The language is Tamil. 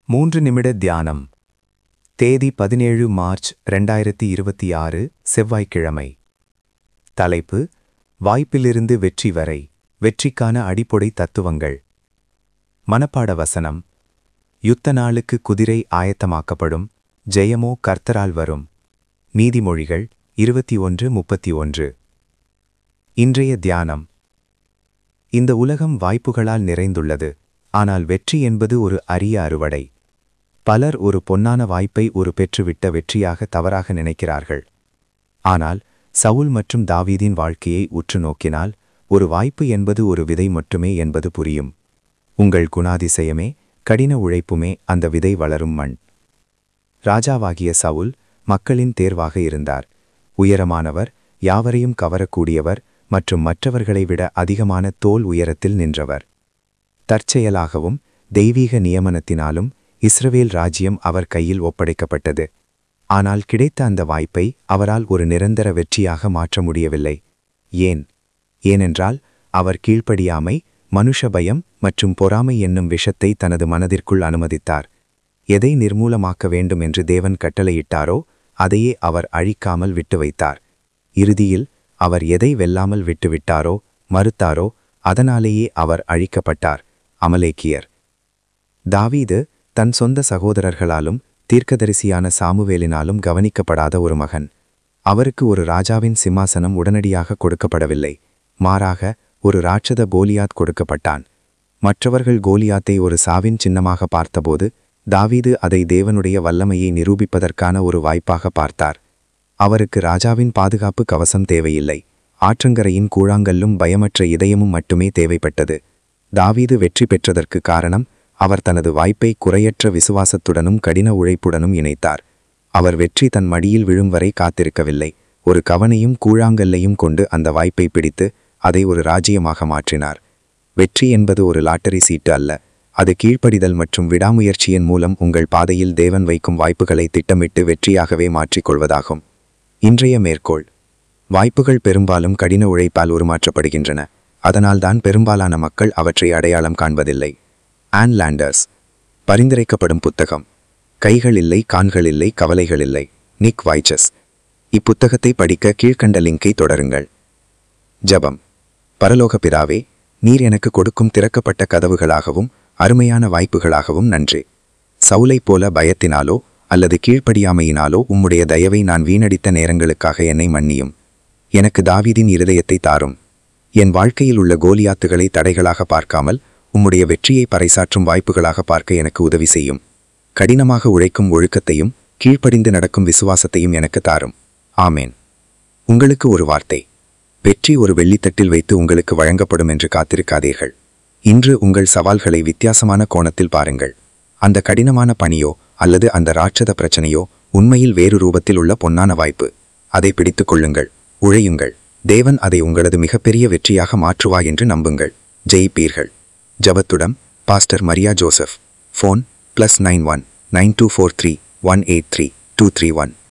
மூன்று நிமிட தியானம் தேதி பதினேழு மார்ச் ரெண்டாயிரத்தி இருபத்தி ஆறு செவ்வாய்க்கிழமை தலைப்பு வாய்ப்பிலிருந்து வெற்றி வரை வெற்றிக்கான அடிப்படை தத்துவங்கள் மனப்பாட வசனம் யுத்த நாளுக்கு குதிரை ஆயத்தமாக்கப்படும் ஜெயமோ கர்த்தரால் வரும் நீதிமொழிகள் இருபத்தி ஒன்று முப்பத்தி ஒன்று இன்றைய தியானம் இந்த உலகம் வாய்ப்புகளால் நிறைந்துள்ளது ஆனால் வெற்றி என்பது ஒரு அரிய அறுவடை பலர் ஒரு பொன்னான வாய்ப்பை ஒரு பெற்றுவிட்ட வெற்றியாக தவறாக நினைக்கிறார்கள் ஆனால் சவுல் மற்றும் தாவீதின் வாழ்க்கையை உற்று நோக்கினால் ஒரு வாய்ப்பு என்பது ஒரு விதை மட்டுமே என்பது புரியும் உங்கள் குணாதிசயமே கடின உழைப்புமே அந்த விதை வளரும் மண் ராஜாவாகிய சவுல் மக்களின் தேர்வாக இருந்தார் உயரமானவர் யாவரையும் கவரக்கூடியவர் மற்றும் மற்றவர்களை விட அதிகமான தோல் உயரத்தில் நின்றவர் தற்செயலாகவும் தெய்வீக நியமனத்தினாலும் இஸ்ரவேல் ராஜ்யம் அவர் கையில் ஒப்படைக்கப்பட்டது ஆனால் கிடைத்த அந்த வாய்ப்பை அவரால் ஒரு நிரந்தர வெற்றியாக மாற்ற முடியவில்லை ஏன் ஏனென்றால் அவர் கீழ்ப்படியாமை மனுஷ பயம் மற்றும் பொறாமை என்னும் விஷத்தை தனது மனதிற்குள் அனுமதித்தார் எதை நிர்மூலமாக்க வேண்டும் என்று தேவன் கட்டளையிட்டாரோ அதையே அவர் அழிக்காமல் விட்டு வைத்தார் இறுதியில் அவர் எதை வெல்லாமல் விட்டுவிட்டாரோ மறுத்தாரோ அதனாலேயே அவர் அழிக்கப்பட்டார் அமலேக்கியர் தாவீது தன் சொந்த சகோதரர்களாலும் தீர்க்கதரிசியான சாமுவேலினாலும் கவனிக்கப்படாத ஒரு மகன் அவருக்கு ஒரு ராஜாவின் சிம்மாசனம் உடனடியாக கொடுக்கப்படவில்லை மாறாக ஒரு ராட்சத கோலியாத் கொடுக்கப்பட்டான் மற்றவர்கள் கோலியாத்தை ஒரு சாவின் சின்னமாக பார்த்தபோது தாவீது அதை தேவனுடைய வல்லமையை நிரூபிப்பதற்கான ஒரு வாய்ப்பாக பார்த்தார் அவருக்கு ராஜாவின் பாதுகாப்பு கவசம் தேவையில்லை ஆற்றங்கரையின் கூழாங்கல்லும் பயமற்ற இதயமும் மட்டுமே தேவைப்பட்டது தாவீது வெற்றி பெற்றதற்கு காரணம் அவர் தனது வாய்ப்பை குறையற்ற விசுவாசத்துடனும் கடின உழைப்புடனும் இணைத்தார் அவர் வெற்றி தன் மடியில் விழும் வரை காத்திருக்கவில்லை ஒரு கவனையும் கூழாங்கல்லையும் கொண்டு அந்த வாய்ப்பை பிடித்து அதை ஒரு ராஜ்யமாக மாற்றினார் வெற்றி என்பது ஒரு லாட்டரி சீட்டு அல்ல அது கீழ்ப்படிதல் மற்றும் விடாமுயற்சியின் மூலம் உங்கள் பாதையில் தேவன் வைக்கும் வாய்ப்புகளை திட்டமிட்டு வெற்றியாகவே மாற்றிக்கொள்வதாகும் இன்றைய மேற்கோள் வாய்ப்புகள் பெரும்பாலும் கடின உழைப்பால் உருமாற்றப்படுகின்றன அதனால்தான் பெரும்பாலான மக்கள் அவற்றை அடையாளம் காண்பதில்லை ஆன் லாண்டர்ஸ் பரிந்துரைக்கப்படும் புத்தகம் கைகள் இல்லை கான்கள் இல்லை கவலைகள் இல்லை நிக் வைச்சஸ் இப்புத்தகத்தை படிக்க கீழ்க்கண்ட லிங்கை தொடருங்கள் ஜபம் பரலோக பிதாவே நீர் எனக்கு கொடுக்கும் திறக்கப்பட்ட கதவுகளாகவும் அருமையான வாய்ப்புகளாகவும் நன்றி சவுலைப் போல பயத்தினாலோ அல்லது கீழ்ப்படியாமையினாலோ உம்முடைய தயவை நான் வீணடித்த நேரங்களுக்காக என்னை மன்னியும் எனக்கு தாவீதின் இருதயத்தை தாரும் என் வாழ்க்கையில் உள்ள கோலியாத்துகளை தடைகளாக பார்க்காமல் உம்முடைய வெற்றியை பறைசாற்றும் வாய்ப்புகளாக பார்க்க எனக்கு உதவி செய்யும் கடினமாக உழைக்கும் ஒழுக்கத்தையும் கீழ்ப்படிந்து நடக்கும் விசுவாசத்தையும் எனக்கு தாரும் ஆமேன் உங்களுக்கு ஒரு வார்த்தை வெற்றி ஒரு வெள்ளித்தட்டில் வைத்து உங்களுக்கு வழங்கப்படும் என்று காத்திருக்காதீர்கள் இன்று உங்கள் சவால்களை வித்தியாசமான கோணத்தில் பாருங்கள் அந்த கடினமான பணியோ அல்லது அந்த ராட்சத பிரச்சனையோ உண்மையில் வேறு ரூபத்தில் உள்ள பொன்னான வாய்ப்பு அதை பிடித்துக் கொள்ளுங்கள் உழையுங்கள் தேவன் அதை உங்களது மிகப்பெரிய வெற்றியாக மாற்றுவா என்று நம்புங்கள் ஜெயிப்பீர்கள் ஜபத்துடம் pastor Maria Joseph phone plus nine one nine two four three one eight three two three one